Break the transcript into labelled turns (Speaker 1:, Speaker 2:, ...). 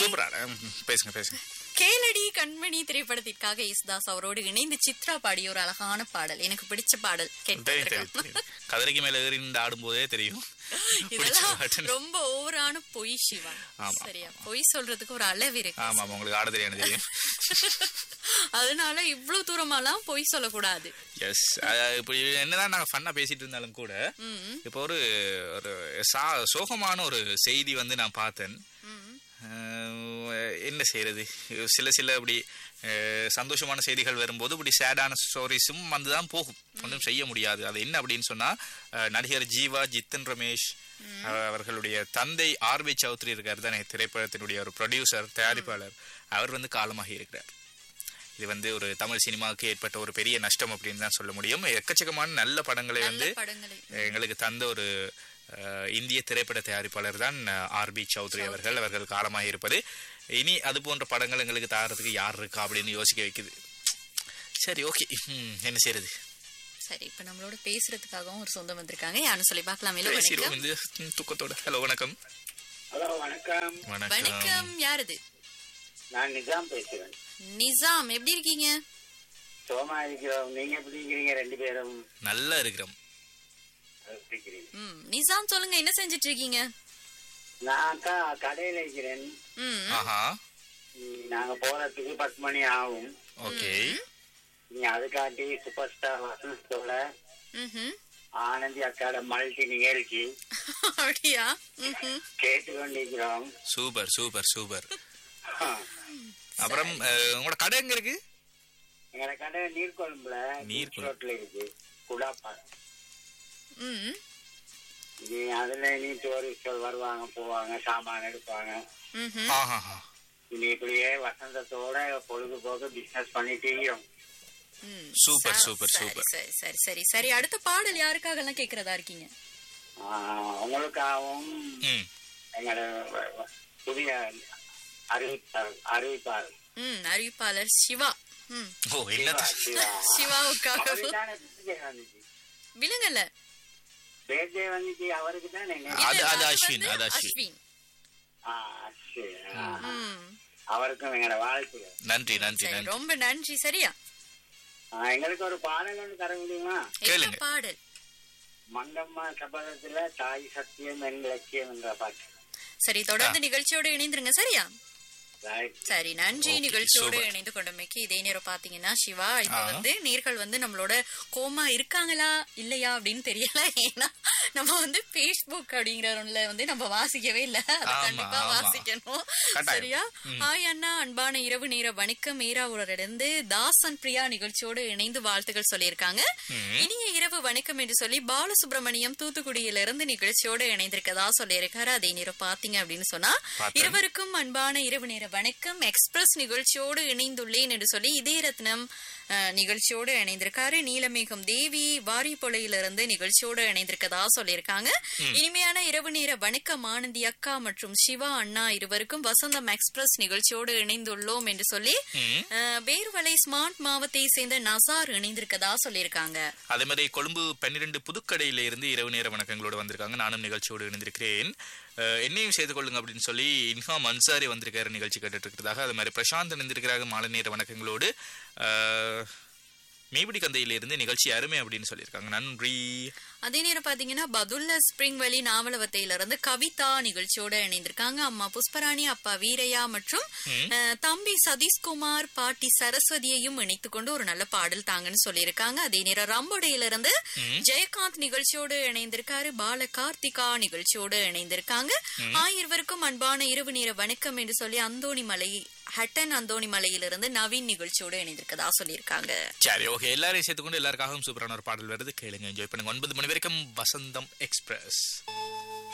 Speaker 1: சூப்பரா பேசுங்க பேசுங்க
Speaker 2: கேளடி கண்மணி திரைப்படத்திற்காக யேசுதாஸ் அவரோடு இணைந்து சித்ரா பாடிய ஒரு அழகான பாடல் எனக்கு பிடிச்ச பாடல்
Speaker 1: தெரியும் தெரியும்
Speaker 2: கேட்டு
Speaker 1: தெரியும். கதிரைக்கு மேல ஏறி நின்று ஆடும்போதே தெரியும் பிடிச்ச
Speaker 2: இதெல்லாம்
Speaker 1: பாட்டுன்னு.
Speaker 2: ரொம்ப ஓவரான பொய் சிவா
Speaker 1: ஆமா.
Speaker 2: சரியா பொய் சொல்றதுக்கு ஒரு அளவு இருக்கு
Speaker 1: ஆமா ஆமா உங்களுக்கு ஆட தெரியும் தெரியும்
Speaker 2: அதனால இவ்வளவு தூரமாலாம் பொய் சொல்லக்கூடாது
Speaker 1: எஸ் இப்போ என்னதான் நாங்க ஃபன்னா பேசிட்டு இருந்தாலும் கூட
Speaker 2: ம்,
Speaker 1: இப்போ ஒரு ஒரு சா- சோகமான ஒரு செய்தி வந்து நான் பார்த்தேன்
Speaker 2: ம்.
Speaker 1: அஹ் என்ன செய்யறது சில சில இப்படி அஹ், சந்தோஷமான செய்திகள் வரும்போது இப்படி சேடான ஸ்டோரிஸும் வந்துதான் போகும் ஒன்றும் செய்ய முடியாது அது என்ன அப்படின்னு சொன்னா அஹ், நடிகர் ஜீவா ஜித்தன் ரமேஷ் அஹ், அவர்களுடைய தந்தை ஆர்வி சௌத்ரி இருக்கார் தானே திரைப்படத்தினுடைய ஒரு ப்ரொடியூசர் தயாரிப்பாளர் அவர் வந்து காலமாகி இருக்கிறார் இது வந்து ஒரு தமிழ் சினிமாவுக்கு ஏற்பட்ட ஒரு பெரிய நஷ்டம் அப்படின்னு தான் சொல்ல முடியும் எக்கச்சக்கமான நல்ல படங்களை
Speaker 2: நல்ல
Speaker 1: வந்து
Speaker 2: படங்களை
Speaker 1: எங்களுக்கு தந்த ஒரு அஹ், இந்திய திரைப்பட தயாரிப்பாளர் தான் ஆர்பி சௌத்ரி அவர்கள் அவர்கள் காலமாக இருப்பது இனி அது போன்ற படங்கள் எங்களுக்கு தாரத்துக்கு யார் இருக்கா அப்படின்னு யோசிக்க வைக்குது சரி ஓகே என்ன செய்யறது
Speaker 2: சரி இப்ப நம்மளோட பேசுறதுக்காகவும் ஒரு சொந்தம் வந்திருக்காங்க யாருன்னு சொல்லி பார்க்கலாம் இல்ல
Speaker 1: பேசிடுவோம்
Speaker 2: வணக்கம்
Speaker 1: இந்த ம், தூக்கத்தோட ஹலோ வணக்கம்
Speaker 3: ஹலோ வணக்கம்
Speaker 1: வணக்கம்
Speaker 2: வணக்கம் யாருது
Speaker 3: நான் நிஜாம் பேசுறேன்
Speaker 2: நிசாம் எப்படி இருக்கீங்க
Speaker 3: சோமா இருக்கிறோம் நீங்க எப்படி இருக்கிறீங்க ரெண்டு பேரும்
Speaker 1: நல்லா இருக்கிறோம்
Speaker 3: எப்படி இருக்கிறீங்க
Speaker 2: ம் நிசாம் சொல்லுங்க என்ன செஞ்சுட்டு இருக்கீங்க
Speaker 3: நான் அக்கா கடையில இருக்கிறேன்
Speaker 2: ம்
Speaker 1: ஆஹா
Speaker 3: ம், நாங்க போறதுக்கு பத்து மணி ஆகும்
Speaker 1: ஓகே
Speaker 3: நீ அதுக்காட்டி சூப்பர் ஸ்டார் வசனத்தோட
Speaker 2: ம்ஹும்.
Speaker 3: ஆனந்தி அக்காட மல்டி நிகழ்ச்சி
Speaker 2: அப்படியா ம்ஹும்.
Speaker 3: கேட்டுக்கொண்டிருக்கிறோம்
Speaker 1: சூப்பர் சூப்பர் சூப்பர் அப்புறம் அஹ், உங்களோட கடை எங்க இருக்கு
Speaker 3: எங்களை கடை நீர்கொழும்புல
Speaker 1: நீர்கொழும்பு.
Speaker 3: ரோட்ல இருக்கு குடாப்பா
Speaker 2: ம்
Speaker 3: நீ அதுல நீ டூரிஸ்ட்கள் வருவாங்க போவாங்க சாமான் எடுப்பாங்க
Speaker 2: ம்ஹும்.
Speaker 1: ஆஹா
Speaker 3: நீ இப்படியே வசந்தத்தோட பொழுதுபோக்கு பிசினஸ் பண்ணிட்டு இருக்கிறோம்
Speaker 2: ம்.
Speaker 1: சூப்பர்,
Speaker 2: ச-
Speaker 1: சூப்பர்,
Speaker 2: சரி,
Speaker 1: சூப்பர்.
Speaker 2: சரி சரி சரி சரி அடுத்த பாடல் யாருக்காக எல்லாம் கேக்குறதா இருக்கீங்க
Speaker 3: ஆஹ் உங்களுக்காகவும்
Speaker 1: ம்
Speaker 3: எங்களோட வ- வ- புதிய அறிவிப்பார் அறிவிப்பார்
Speaker 2: ம் அறிவிப்பாளர் சிவா ம்
Speaker 1: ஓ என்ன
Speaker 3: சிவா.
Speaker 2: சிவாவுக்காகவும்
Speaker 3: அவருக்கு தானே birthday வந்துச்சு
Speaker 2: விலங்கல்ல
Speaker 3: பேர்தே வந்துச்சு அவருக்கு தானே
Speaker 1: அது- அது
Speaker 2: அது
Speaker 1: அஸ்வின்,
Speaker 2: வந்து
Speaker 1: அது அஸ்வின்.
Speaker 2: அஸ்வின்
Speaker 3: ஆஹ் சரி. ஆஹ்.
Speaker 2: ம்
Speaker 3: அவருக்கும் எங்களோட வாழ்த்துகள்
Speaker 1: நன்றி நன்றி
Speaker 2: சரி
Speaker 1: நன்றி
Speaker 2: ரொம்ப நன்றி சரியா
Speaker 3: ஆஹ் எங்களுக்கு ஒரு பாடல் ஒன்று தர முடியுமா
Speaker 2: என்ன
Speaker 1: கேளுங்க.
Speaker 2: பாடல்
Speaker 3: மங்கம்மா சபதத்துல தாய் சத்தியம் என் லட்சியம் என்ற பாட்டு
Speaker 2: சரி தொடர்ந்து நிகழ்ச்சியோட இணைந்துருங்க சரியா
Speaker 3: Right.
Speaker 2: சரி நன்றி
Speaker 1: Okay,
Speaker 2: நிகழ்ச்சியோடு
Speaker 1: super.
Speaker 2: இணைந்து கொண்டமைக்கு இதே நேரம் பாத்தீங்கன்னா சிவா இப்ப
Speaker 1: ஆ.
Speaker 2: வந்து நேர்கள் வந்து நம்மளோட கோமா இருக்காங்களா இல்லையா அப்படின்னு தெரியல ஏன்னா நம்ம வந்து பேஸ்புக் அப்படிங்கறதுல வந்து நம்ம வாசிக்கவே இல்ல அதை
Speaker 1: ஆமா,
Speaker 2: கண்டிப்பா
Speaker 1: ஆமா.
Speaker 2: வாசிக்கணும்
Speaker 1: கட்டாயம்.
Speaker 2: சரியா ஹாய் அண்ணா அன்பான இரவு நேர வணக்கம் மீராவூரிலிருந்து தாசன் பிரியா நிகழ்ச்சியோடு இணைந்து வாழ்த்துக்கள் சொல்லியிருக்காங்க இனிய இரவு வணக்கம் என்று சொல்லி பாலசுப்ரமணியம் தூத்துக்குடியிலிருந்து நிகழ்ச்சியோடு இணைந்திருக்கதா சொல்லியிருக்காரு அதே நேரம் பாத்தீங்க அப்படின்னு சொன்னா
Speaker 1: பார்த்தேன்.
Speaker 2: இருவருக்கும் அன்பான இரவு நேர வணக்கம் எக்ஸ்பிரஸ் நிகழ்ச்சியோடு இணைந்துள்ளேன் என்று சொல்லி இதே ரத்னம் அஹ், நிகழ்ச்சியோடு இணைந்திருக்காரு நீலமேகம் தேவி வாரிப்பொலையிலிருந்து நிகழ்ச்சியோடு இணைந்திருக்கதா சொல்லியிருக்காங்க இனிமையான இரவு நேர வணக்கம் ஆனந்தி அக்கா மற்றும் சிவா அண்ணா இருவருக்கும் வசந்தம் எக்ஸ்பிரஸ் நிகழ்ச்சியோடு இணைந்துள்ளோம் என்று சொல்லி
Speaker 1: ம்.
Speaker 2: அஹ், பேர்வலை ஸ்மார்ட் மாவத்தை சேர்ந்த நசார் இணைந்திருக்கதா சொல்லியிருக்காங்க
Speaker 1: அதே மாதிரி கொழும்பு பன்னிரண்டு புதுக்கடையில இருந்து இரவு நேர வணக்கங்களோடு வந்திருக்காங்க நானும் நிகழ்ச்சியோடு இணைந்திருக்கிறேன் அஹ், என்னையும் சேர்த்து கொள்ளுங்க அப்படின்னு சொல்லி இன்ஃபாம் அன்சாரி வந்திருக்காரு நிகழ்ச்சி கேட்டுட்டு இருக்கிறதாக அது மாதிரி பிரசாந்த் இணைந்திருக்கிறாங்க மாலை நேர வணக்கங்களோடு அஹ், மேபடி கந்தையில இருந்து நிகழ்ச்சி அருமை அப்படின்னு சொல்லியிருக்காங்க நன்றி
Speaker 2: அதே நேரம் பாத்தீங்கன்னா பதுல்ல ஸ்பிரிங் வேலி நாவலவத்தையில இருந்து கவிதா நிகழ்ச்சியோட இணைந்திருக்காங்க அம்மா புஷ்பராணி அப்பா வீரையா மற்றும் அஹ், தம்பி சதீஷ்குமார் பாட்டி சரஸ்வதியையும் இணைத்துக் கொண்டு ஒரு நல்ல பாடல் தாங்கன்னு சொல்லியிருக்காங்க அதே நேரம் ரம்போடையில இருந்து ஜெயகாந்த் நிகழ்ச்சியோடு இணைந்திருக்காரு பால கார்த்திகா நிகழ்ச்சியோடு இணைந்திருக்காங்க ஆயிரவருக்கும் அன்பான இரவு நேர வணக்கம் என்று சொல்லி அந்தோணி மலை ஹட்டன் அந்தோணி மலையிலிருந்து நவீன் நிகழ்ச்சியோடு இணைந்திருக்கதா சொல்லியிருக்காங்க
Speaker 1: சரி ஓகே எல்லாரையும் சேர்த்துக்கொண்டு எல்லாருக்காகவும் சூப்பரான ஒரு பாடல் வருது கேளுங்க என்ஜாய் பண்ணுங்க ஒன்பது மணி வரைக்கும் வசந்தம் எக்ஸ்பிரஸ்